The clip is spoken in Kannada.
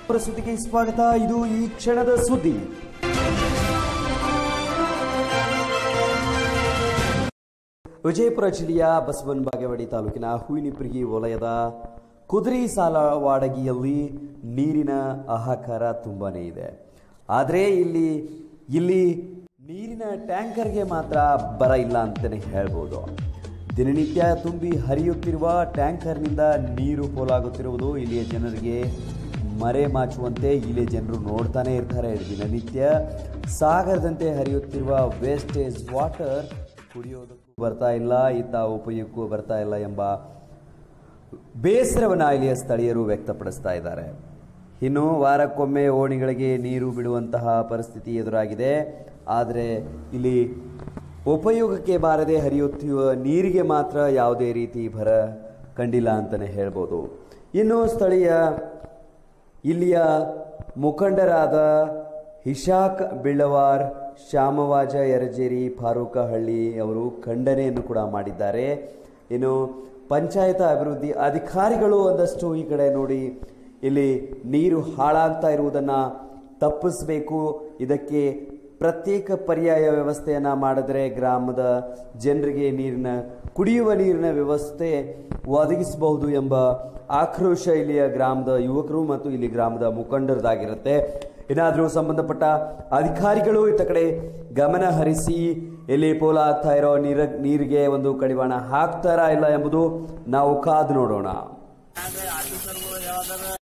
ಪ್ರಸ್ತುತಿಗೆ ಸ್ವಾಗತ ಇದು ಈ ಕ್ಷಣದ ಸುದ್ದಿ ವಿಜಯಪುರ ಜಿಲ್ಲೆಯ ಬಸವನ ಬಾಗೇವಾಡಿ ತಾಲೂಕಿನ ಹೂವಿನಿಪ್ರಿಗಿ ವಲಯದ ಕುದುರೆ ಸಾಲವಾಡಗಿಯಲ್ಲಿ ನೀರಿನ ಹಾಹಾಕಾರ ತುಂಬಾನೇ ಇದೆ ಆದರೆ ಇಲ್ಲಿ ಇಲ್ಲಿ ನೀರಿನ ಟ್ಯಾಂಕರ್ಗೆ ಮಾತ್ರ ಬರ ಇಲ್ಲ ಅಂತಲೇ ಹೇಳ್ಬೋದು ದಿನನಿತ್ಯ ತುಂಬಿ ಹರಿಯುತ್ತಿರುವ ಟ್ಯಾಂಕರ್ನಿಂದ ನೀರು ಪೋಲಾಗುತ್ತಿರುವುದು ಇಲ್ಲಿಯ ಜನರಿಗೆ ಮರೆ ಮಾಚುವಂತೆ ಇಲ್ಲಿಯ ಜನರು ನೋಡ್ತಾನೆ ಇರ್ತಾರೆ ದಿನನಿತ್ಯ ಸಾಗರದಂತೆ ಹರಿಯುತ್ತಿರುವ ವೇಸ್ಟೇಜ್ ವಾಟರ್ ಕುಡಿಯೋದಕ್ಕೂ ಬರ್ತಾ ಇಲ್ಲ ಇತ್ತ ಉಪಯೋಗಕ್ಕೂ ಬರ್ತಾ ಇಲ್ಲ ಎಂಬ ಬೇಸರವನ್ನು ಇಲ್ಲಿಯ ಸ್ಥಳೀಯರು ವ್ಯಕ್ತಪಡಿಸ್ತಾ ಇದ್ದಾರೆ ಇನ್ನು ವಾರಕ್ಕೊಮ್ಮೆ ಓಣಿಗಳಿಗೆ ನೀರು ಬಿಡುವಂತಹ ಪರಿಸ್ಥಿತಿ ಎದುರಾಗಿದೆ ಆದರೆ ಇಲ್ಲಿ ಉಪಯೋಗಕ್ಕೆ ಬಾರದೆ ಹರಿಯುತ್ತಿರುವ ನೀರಿಗೆ ಮಾತ್ರ ಯಾವುದೇ ರೀತಿ ಭರ ಕಂಡಿಲ್ಲ ಅಂತಲೇ ಹೇಳ್ಬೋದು ಇನ್ನು ಸ್ಥಳೀಯ ಇಲ್ಲಿಯ ಮುಖಂಡರಾದ ಹಿಶಾಕ್ ಬಿಳ್ಳವಾರ್ ಶ್ಯಾಮವಾಜ ಯರಜೇರಿ ಫಾರೂಕಹಳ್ಳಿ ಅವರು ಖಂಡನೆಯನ್ನು ಕೂಡ ಮಾಡಿದ್ದಾರೆ ಇನ್ನು ಪಂಚಾಯತ ಅಭಿವೃದ್ಧಿ ಅಧಿಕಾರಿಗಳು ಒಂದಷ್ಟು ಈ ಕಡೆ ನೋಡಿ ಇಲ್ಲಿ ನೀರು ಹಾಳಾಗ್ತಾ ಇರುವುದನ್ನು ತಪ್ಪಿಸಬೇಕು ಇದಕ್ಕೆ ಪ್ರತ್ಯೇಕ ಪರ್ಯಾಯ ವ್ಯವಸ್ಥೆಯನ್ನು ಮಾಡಿದ್ರೆ ಗ್ರಾಮದ ಜನರಿಗೆ ನೀರಿನ ಕುಡಿಯುವ ನೀರಿನ ವ್ಯವಸ್ಥೆ ಒದಗಿಸಬಹುದು ಎಂಬ ಆಕ್ರೋಶ ಇಲ್ಲಿಯ ಗ್ರಾಮದ ಯುವಕರು ಮತ್ತು ಇಲ್ಲಿ ಗ್ರಾಮದ ಮುಖಂಡರದಾಗಿರುತ್ತೆ ಏನಾದರೂ ಸಂಬಂಧಪಟ್ಟ ಅಧಿಕಾರಿಗಳು ಇತ್ತ ಕಡೆ ಗಮನ ಹರಿಸಿ ಎಲ್ಲಿ ಪೋಲ ಆಗ್ತಾ ಇರೋ ನೀರ ನೀರಿಗೆ ಒಂದು ಕಡಿವಾಣ ಹಾಕ್ತಾರಾ ಇಲ್ಲ ಎಂಬುದು ನಾವು ಕಾದು ನೋಡೋಣ ಆಫೀಸರ್ಗಳು ಯಾವ್ದಾರ